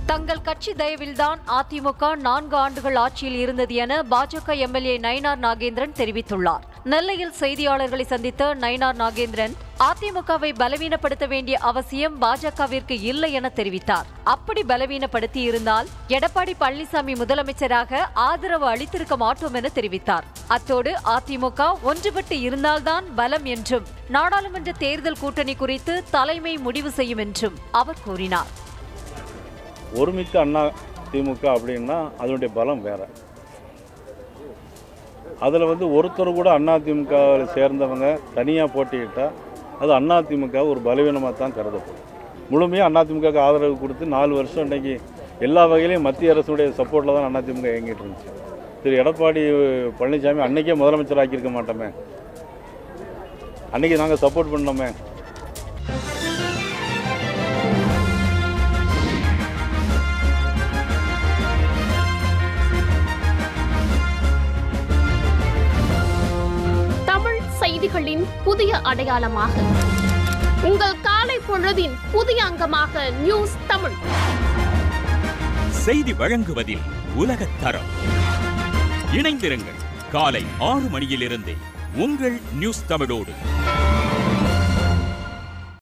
தங்கள் கட்சி தயவில்தான் அதிமுக நான்கு ஆண்டுகள் ஆட்சியில் இருந்தது என பாஜக எம்எல்ஏ நயினார் நாகேந்திரன் தெரிவித்துள்ளார் நெல்லையில் செய்தியாளர்களை சந்தித்த நயினார் நாகேந்திரன் அதிமுகவை பலவீனப்படுத்த வேண்டிய அவசியம் பாஜகவிற்கு இல்லை என தெரிவித்தார் அப்படி பலவீனப்படுத்தி இருந்தால் எடப்பாடி பழனிசாமி முதலமைச்சராக ஆதரவு அளித்திருக்க மாட்டோம் என தெரிவித்தார் அத்தோடு அதிமுக ஒன்றுபட்டு இருந்தால்தான் பலம் என்றும் நாடாளுமன்ற தேர்தல் கூட்டணி குறித்து தலைமை முடிவு செய்யும் என்றும் அவர் கூறினார் ஒருமித்த அண்ணா திமுக அப்படின்னா அதனுடைய பலம் வேற அதில் வந்து ஒருத்தர் கூட அண்ணா திமுகவில் சேர்ந்தவங்க தனியாக போட்டியிட்டால் அது அண்ணா திமுக ஒரு பலவீனமாக தான் கருதப்படும் முழுமையாக அண்ணா திமுகவுக்கு ஆதரவு கொடுத்து நாலு வருஷம் இன்னைக்கு எல்லா வகையிலையும் மத்திய அரசுடைய சப்போர்ட்டில் தான் அண்ணா திமுக இயங்கிட்டு இருந்துச்சு திரு எடப்பாடி பழனிசாமி அன்னைக்கே முதலமைச்சர் ஆக்கியிருக்க மாட்டோமே அன்னைக்கு நாங்கள் சப்போர்ட் பண்ணோமே தமிழ் செய்திகளின் புதிய அடையாளமாக உங்கள் காலை பொழுதின் புதிய அங்கமாக நியூஸ் தமிழ் செய்தி வழங்குவதில் உலகத் தரம் இணைந்திருங்கள் காலை ஆறு மணியிலிருந்தே உங்கள் நியூஸ் தமிழோடு